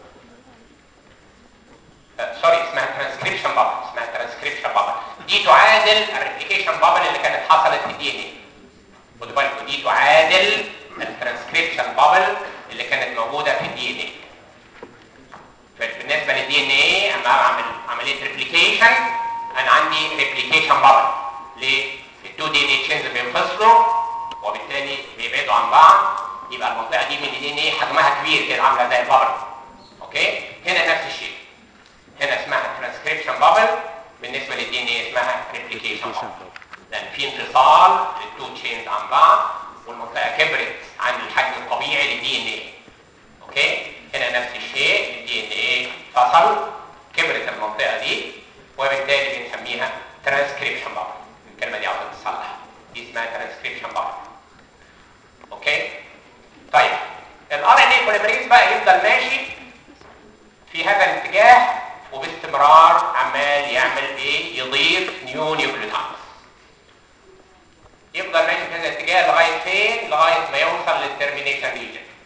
سوري اسمها ترانسكريبشن بابل اسمها ترانسكريبشن بابل دي تعادل الريبليكيشن بابل اللي كانت حصلت في الدي ان اي خدوا بالكم دي تعادل الترانسكريبشن بابل اللي كانت موجوده في الدي ان اي فبالنسبه للدي ان اي اما اعمل عمليه ريبليكيشن انا عندي ريبليكيشن بابل ليه؟ التو دي ان اي تشينز بينفصلوا وبالتالي بيبعدوا عن بعض يبقى المنطقه دي من الدي ان اي حجمها كبير كده عامله زي البابل اوكي هنا نفس الشيء هنا اسمها ترانسكريبشن بابل بالنسبه للدي ان اي اسمها ريبليكيشن بابل لان في انفصال للتو تشينز عن بعض والمنطقه كبرت عن الحجم الطبيعي للدي ان اي اوكي هنا نفس الشيء الدي ان اي فصل كبرت المنطقه دي وبالتالي بنسميها ترانسكريبشن بابل الكلمه دي عاوزه تصلح دي اسمها ترانسكريبشن بابل اوكي طيب الار ان اي بوليمريز بقى يفضل ماشي في هذا الاتجاه وباستمرار عمال يعمل ايه يضيف نيو نيوكليوتايدز يفضل ماشي في هذا الاتجاه لغايه فين لغايه ما يوصل للترمينيشن ريجن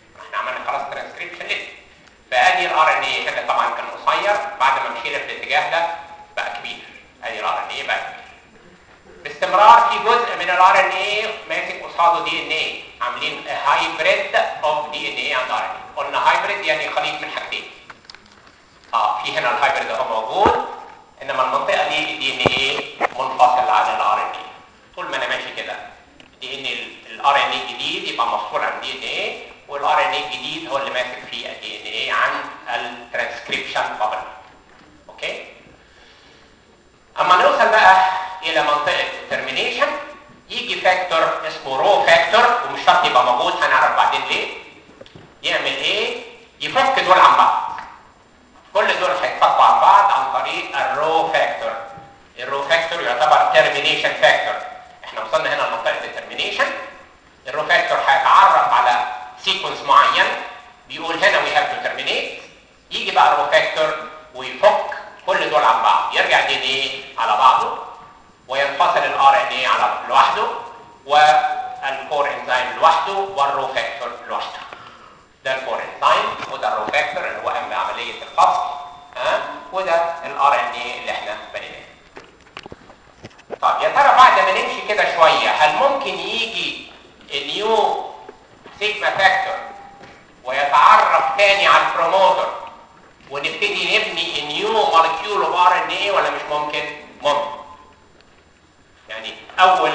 عملنا خلاص ترانسكريبشن لسه فادي الار ان اي هنا طبعا كان قصير بعد ما مشينا في الاتجاه ده بقى كبير ادي الار ان اي بقى كبير باستمرار في جزء من الار ان اي ماسك قصاده دي ان اي عاملين هايبريد اوف دي ان اي اند ار ان اي قلنا هايبريد يعني خليط من حاجتين اه في هنا الهايبريد اهو موجود انما المنطقه دي الدي ان اي منفصل عن الار ان اي طول ما انا ماشي كده دي ان الار ان اي الجديد يبقى مفصول عن دي ان اي والار ان اي الجديد هو اللي ماسك في الدي ان اي عن الترانسكريبشن بابل اوكي اما نوصل بقى الى منطقه الترمينيشن يجي فاكتور اسمه رو فاكتور ومش شرط يبقى موجود هنعرف بعدين ليه يعمل ايه يفك دول عن بعض كل دول هيتفكوا عن بعض عن طريق الرو فاكتور الرو فاكتور يعتبر ترمينيشن فاكتور احنا وصلنا هنا لمنطقه الترمينيشن الرو فاكتور هيتعرف على سيكونس معين بيقول هنا وي هاف تو ترمينيت يجي بقى الرو فاكتور ويفك كل دول عن بعض يرجع دي ان ايه على بعضه وينفصل الار ان ايه على لوحده والكور انزيم لوحده والرو فاكتور لوحده ده الكور انزيم وده الرو فاكتور اللي هو قام بعمليه الفصل ها وده الار ان ايه اللي احنا بنيناه طب يا ترى بعد ما نمشي كده شويه هل ممكن يجي النيو سيجما فاكتور ويتعرف تاني على البروموتر ونبتدي نبني النيو مولكيول اوف ار ان ايه ولا مش ممكن؟ ممكن يعني اول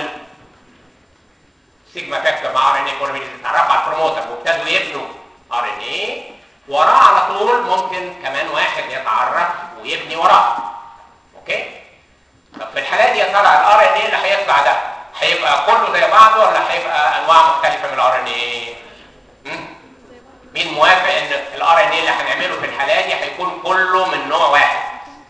سيجما فاكتور مع ار ان اي بوليميريز اتعرفوا على البروموتر وابتدوا يبنوا ار ان اي وراه على طول ممكن كمان واحد يتعرف ويبني وراه اوكي طب في الحاله دي يا ترى الار ان اي اللي هيطلع ده هيبقى كله زي بعضه ولا هيبقى انواع مختلفه من الار ان اي مين موافق ان الار ان اي اللي هنعمله في الحاله دي هيكون كله من نوع واحد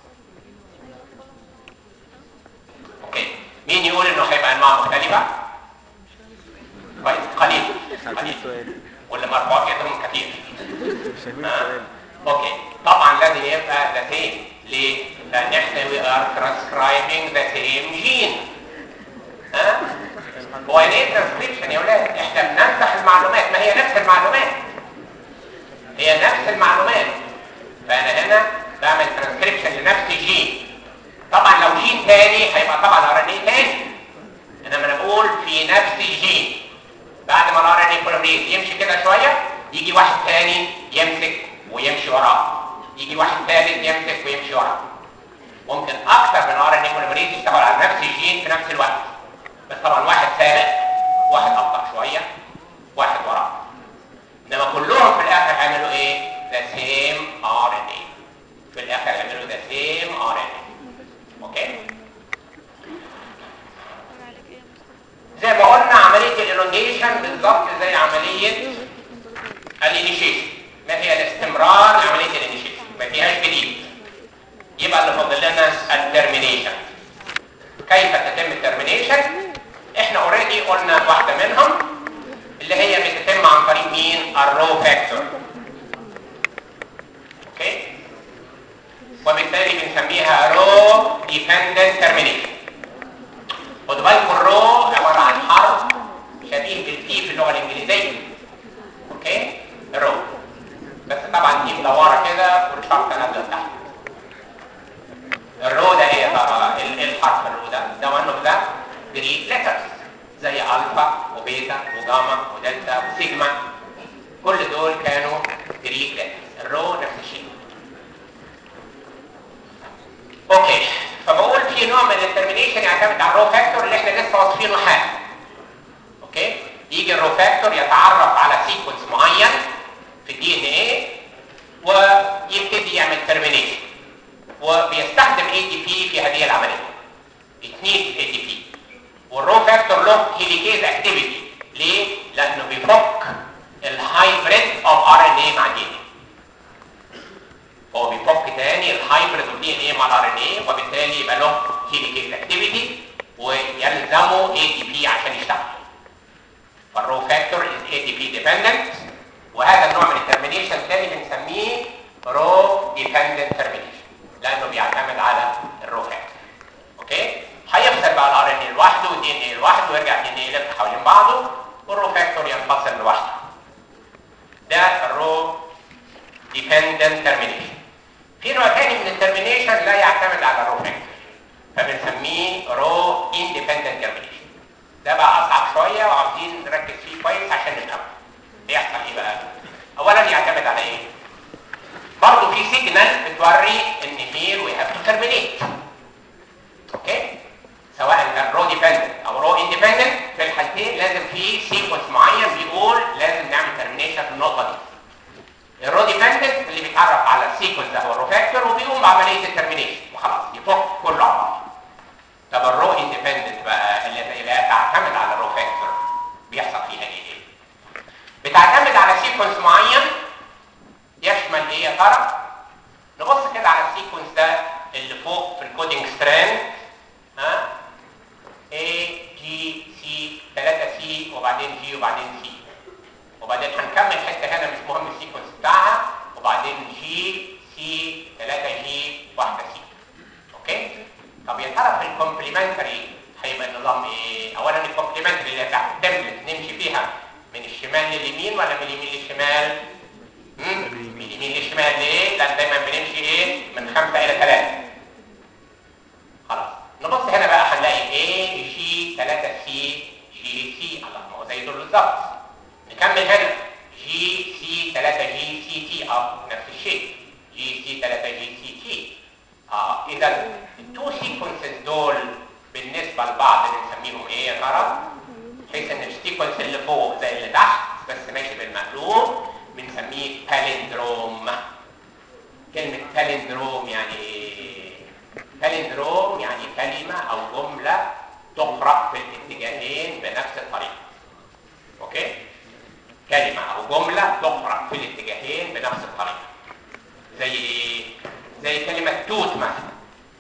اوكي مين يقول انه هيبقى انواع مختلفه كويس قليل عارفين قليل السؤال واللي مرفوع يدهم كتير مش فاهمين آه. السؤال اوكي طبعا لازم يبقى ذا سيم ليه؟ لان احنا we are transcribing the same gene ها؟ هو يعني ايه ترانسكريبشن يا ولاد؟ احنا بننسخ المعلومات ما هي نفس المعلومات هي نفس المعلومات فانا هنا بعمل ترانسكريبشن لنفس الجين طبعا لو جين تاني هيبقى طبعا ار ان اي تاني انما انا بقول في نفس الجين بعد ما الار ان اي بوليمريز يمشي كده شويه يجي واحد تاني يمسك ويمشي وراه يجي واحد ثالث يمسك ويمشي وراه ممكن اكثر من ار ان اي بوليمريز يشتغل على نفس الجين في نفس الوقت بس طبعا واحد سابق واحد ابطا شويه واحد وراه انما كلهم في الاخر هيعملوا ايه ذا سيم ار ان اي في الاخر هيعملوا ذا سيم ار ان اي اوكي زي ما قلنا عمليه الالونجيشن بالظبط زي عمليه الانيشيشن ما هي الاستمرار لعمليه الانيشيشن ما فيهاش جديد يبقى اللي فاضل لنا الترمينيشن كيف تتم الترمينيشن احنا اوريدي قلنا واحده منهم اللي هي بتتم عن طريق مين الرو فاكتور اوكي وبالتالي بنسميها رو ديبندنت ترمينيشن خدوا بالكم الرو عباره عن حرف شبيه بالتي في اللغه الانجليزيه اوكي رو بس طبعا دي مدوره كده والشرطه نازله تحت الرو ده ايه يا ترى ال- إيه الحرف الرو ده ده وانه ده جريك ليترز زي الفا وبيتا وجاما ودلتا وسيجما كل دول كانوا جريك ليترز الرو نفس الشيء اوكي فبقول في نوع من الترمينيشن يعتمد على الرو فاكتور اللي احنا لسه واصفينه حالا اوكي يجي الرو فاكتور يتعرف على سيكونس معين في الدي ان ايه ويبتدي يعمل ترمينيشن وبيستخدم اي دي بي في هذه العمليه اتنين اي دي بي والرو فاكتور له هيليكيز اكتيفيتي ليه؟ لانه بيفك الهايبريد اوف ار ان اي مع دي ان اي هو بيفك تاني الهايبريد اوف دي ان اي مع الار ان اي وبالتالي يبقى له هيليكيز اكتيفيتي ويلزمه اي دي بي عشان يشتغل فالرو فاكتور از اي دي بي ديبندنت وهذا النوع من الترمينيشن الثاني بنسميه رو ديبندنت ترمينيشن لانه بيعتمد على الرو فاكتور اوكي هيفصل بقى الار ان اي لوحده والدي ان اي لوحده ويرجع الدي ان اي يلف حوالين بعضه والرو فاكتور ينفصل لوحده ده الرو ديبندنت ترمينيشن في نوع تاني من الترمينيشن لا يعتمد على الرو فاكتور فبنسميه رو اندبندنت ترمينيشن ده بقى اصعب شويه وعاوزين نركز فيه كويس عشان نفهمه بيحصل ايه بقى اولا يعتمد على ايه برضه في سيجنال بتوري ان هير وي هاف تو ترمينيت اوكي سواء كان رو ديبندنت او رو اندبندنت في الحالتين لازم في سيكونس معين بيقول لازم نعمل ترمينيشن في النقطه دي الرو ديبندنت اللي بيتعرف على السيكونس ده هو الرو فاكتور وبيقوم بعمليه الترمينيشن وخلاص يفك كله على بعض طب الرو اندبندنت بقى اللي لا تعتمد على الرو فاكتور بيحصل فيها ايه بتعتمد على سيكونس معين يشمل ايه يا ترى نبص كده على السيكونس ده اللي فوق في الكودينج ستراند ها A G C 3 C وبعدين G وبعدين C وبعدين هنكمل حته هنا مش مهم السيكونس بتاعها وبعدين G C 3 G واحده C اوكي طب يا ترى في الكومبليمنتري هيبقى النظام ايه اولا الكومبليمنتري اللي بتاعت التمبلت نمشي فيها من الشمال لليمين ولا من اليمين للشمال مم؟ من اليمين للشمال ليه لان دايما بنمشي ايه من خمسة الى ثلاثة خلاص نبص هنا بقى هنلاقي A G 3 C G C الله ما هو زي دول بالظبط نكمل هنا G C 3 G C T اه نفس الشيء G C 3 G C T اه اذا التو سيكونسز دول بالنسبه لبعض بنسميهم ايه يا ترى؟ بحيث ان السيكونس اللي فوق زي اللي تحت بس ماشي بالمقلوب بنسميه بالندروم كلمه بالندروم يعني ايه؟ بالندروم يعني كلمه او جمله تقرا في الاتجاهين بنفس الطريقه اوكي؟ كلمه او جمله تقرا في الاتجاهين بنفس الطريقه زي ايه؟ زي كلمة توت مثلا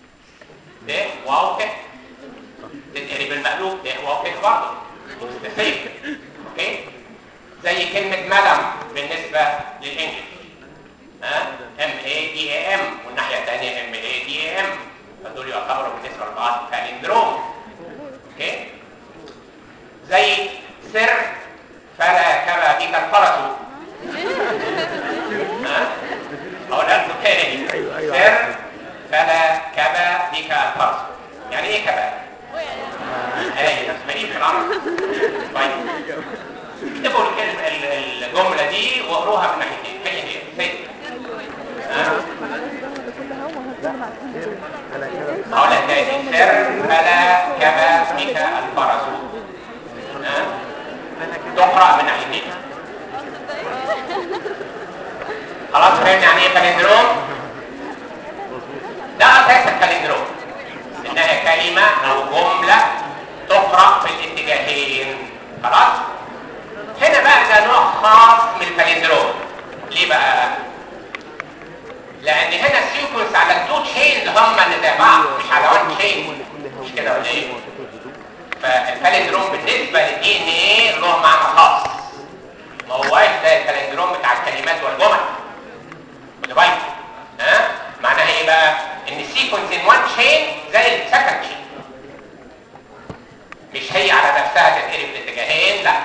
ده واو ت تتقري بالمقلوب ده واو ت برضه مستفيد اوكي زي كلمة مدم بالنسبة للانجليزي ها ام اي دي اي ام والناحية الثانية ام اي دي اي ام فدول يعتبروا بالنسبة لبعض بالندروم اوكي زي سر فلا كما بك الفرس ها اقولها لكم تاني سر فلا كبا بك الفرس يعني ايه كبا؟ ايه تسمعين في العرب طيب اكتبوا الكلمة الجملة دي واقروها من ناحيتين هي هي سر ها؟ اقولها تاني سر فلا كبا بك الفرس ها؟ تقرأ من ناحيتين خلاص فهمنا يعني ايه بالندروم ده اساس البالندروم انها كلمه او جمله تقرا في الاتجاهين خلاص هنا بقى ده نوع خاص من البالندروم ليه بقى لان هنا السيكونس على التو تشينز هم اللي زي بعض مش على وان تشين مش كده ولا ايه فالبالندروم بالنسبه للدي ان ايه له معنى خاص ما هواش زي البالندروم بتاع الكلمات والجمل ديفايس ها معناها ايه بقى ان السيكونس ان وان تشين زي السكند تشين مش هي على نفسها تتقري في الاتجاهين لا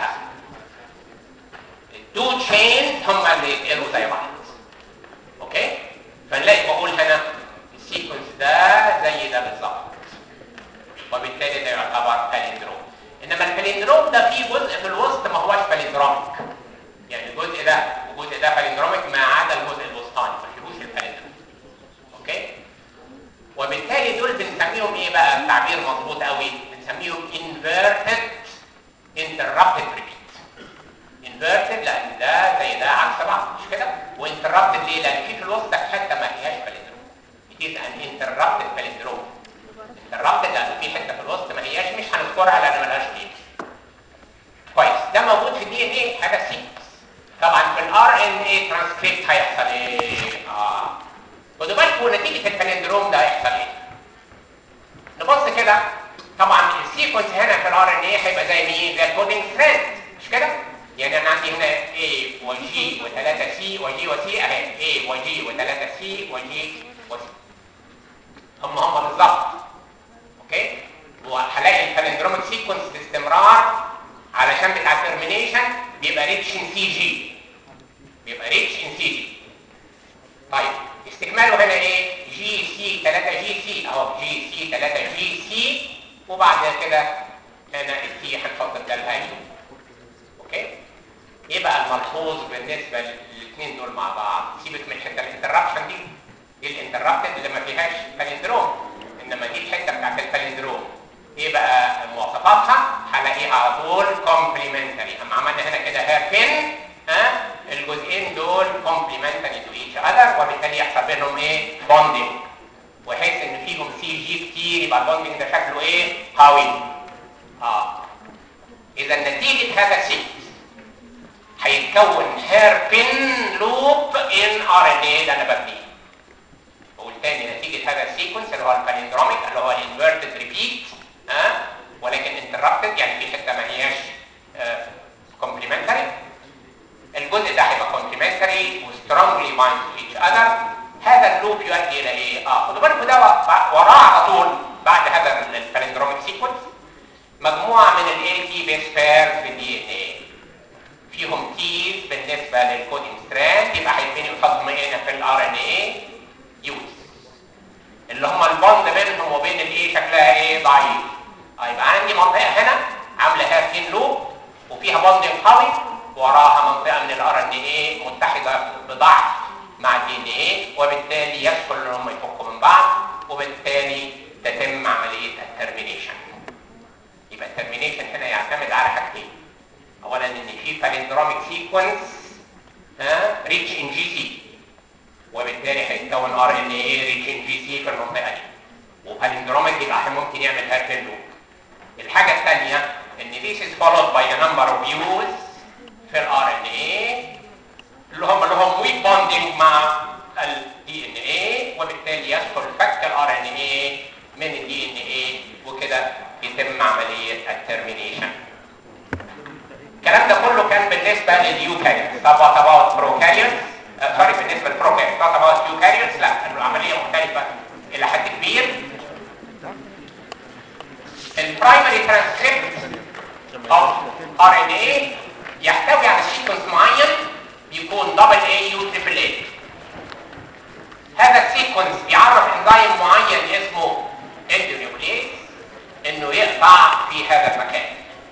التو تشينز هم اللي يتقروا زي بعض اوكي فنلاقي بقول هنا السيكونس ده زي ده بالظبط وبالتالي ده يعتبر بالندروم انما البالندروم ده فيه جزء في الوسط ما هوش بالندروميك يعني الجزء ده والجزء ده بالندروميك ما عدا الجزء الوسطاني ما فيهوش البالندروم اوكي وبالتالي دول بنسميهم ايه بقى التعبير مظبوط قوي بنسميهم inverted interrupted repeat inverted لان ده زي ده عكس بعض مش كده وانتربتد ليه لان في في الوسط حته ما فيهاش بالندروم it is an interrupted palindrome interrupted لان في حته في الوسط ما هياش مش هنذكرها لان ملهاش قيمه كويس ده موجود في الدي ان ايه حاجه سيكونس طبعا في الار ان اي ترانسكريبت هيحصل ايه اه خدوا بالكم نتيجه البالندروم ده هيحصل ايه نبص كده طبعا السيكونس هنا في الار ان اي هيبقى زي مين زي الكودينج ثريد مش كده يعني انا عندي هنا A وجي و3 C وجي وسي اهي A وجي و3 C وجي وسي هم هم بالظبط اوكي وهلاقي البالندروميك سيكونس باستمرار علشان بتاع الترمينيشن بيبقى ريتشن سي جي بيبقى ريتش ان سي جي طيب استكماله هنا ايه جي سي 3 جي سي اهو جي سي 3 جي سي وبعد كده هنا التي هنحط بدلها يو اوكي ايه بقى الملحوظ بالنسبه للاثنين دول مع بعض سيبك من الحته الانتربشن دي دي الانتربتد اللي ما فيهاش بالندروم انما دي الحته بتاعت البالندروم ايه بقى مواصفاتها هلاقيها على طول كومبليمنتري اما عملنا هنا كده هيربن ها الجزئين دول كومبليمنتري تو ايتش اذر وبالتالي يحصل بينهم ايه بوندنج وحيث ان فيهم سي جي كتير يبقى البوندنج ده شكله ايه قوي اه اذا نتيجه هذا السيكونس هيتكون هيربن لوب ان ار ان اي اللي انا ببنيه بقول تاني نتيجه هذا السيكونس اللي هو البالندروميك اللي هو الانفيرتد ريبيت ها ولكن انتربتد يعني في حته ما هياش كومبليمنتري الجزء ده هيبقى كومبليمنتري وسترونجلي بايند تو ايتش اذر هذا اللوب يؤدي الى ايه؟ اه خدوا بالكم ده وراه على طول بعد هذا البالندروميك سيكونس مجموعه من الاي تي بيس بيرز في الدي ان اي فيهم تيز بالنسبه للكودينج ستراند يبقى هيتبني قصادهم هنا في الار ان اي يوز اللي هم البوند بينهم وبين الايه شكلها ايه ضعيف اه يبقى عندي منطقه هنا عامله هافين لوب وفيها بوندنج قوي وراها منطقه من الار ان اي متحده بضعف مع الدي ان اي وبالتالي يدخل ان هم يفكوا من بعض وبالتالي تتم عمليه الترمينيشن يبقى الترمينيشن هنا يعتمد على حاجتين اولا ان في بالندروميك سيكونس ها ريتش ان جي سي وبالتالي هيتكون ار ان اي ريتش ان جي سي في المنطقه دي وبالندروميك يبقى ممكن يعمل هيربن لوب الحاجه الثانيه ان this is followed by a number of views في الار ان اي اللي هم اللي هم ويك بوندنج مع الدي ان اي وبالتالي يدخل فك الار ان اي من الدي ان اي وكده يتم عمليه الترمينيشن الكلام ده كله كان بالنسبه لليوكاريوتس طب وات اباوت بروكاريوتس سوري بالنسبه للبروكاريوتس وات اباوت يوكاريوتس لا العمليه مختلفه الى حد كبير البرايمري ترانسكريبت اوف ار ان اي يحتوي على سيكونس معين بيكون دبل اي يو تريبل اي هذا السيكونس بيعرف انزيم معين اسمه اندونيوكليز انه يقطع في هذا المكان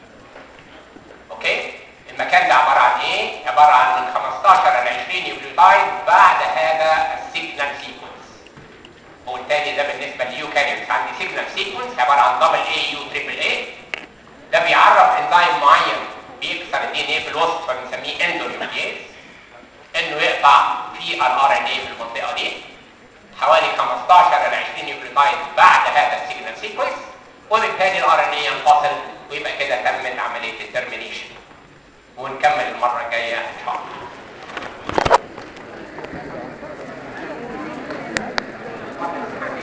اوكي المكان ده عباره عن ايه عباره عن من 15 ل 20 نيوكليوتايد بعد هذا السيجنال سيكونس وبالتالي ده بالنسبه لليوكاريوتس عندي سيجنال سيكونس عباره عن دبل اي يو تريبل اي ده بيعرف انزيم معين بيكسر الدي ان ايه في الوسط فبنسميه اندونيوكليز انه يقطع في الار ان اي في المنطقه دي حوالي 15 ل 20 نيوكليوتايد بعد هذا السيجنال سيكونس وبالتالي الار ان اي ينفصل ويبقى كده تمت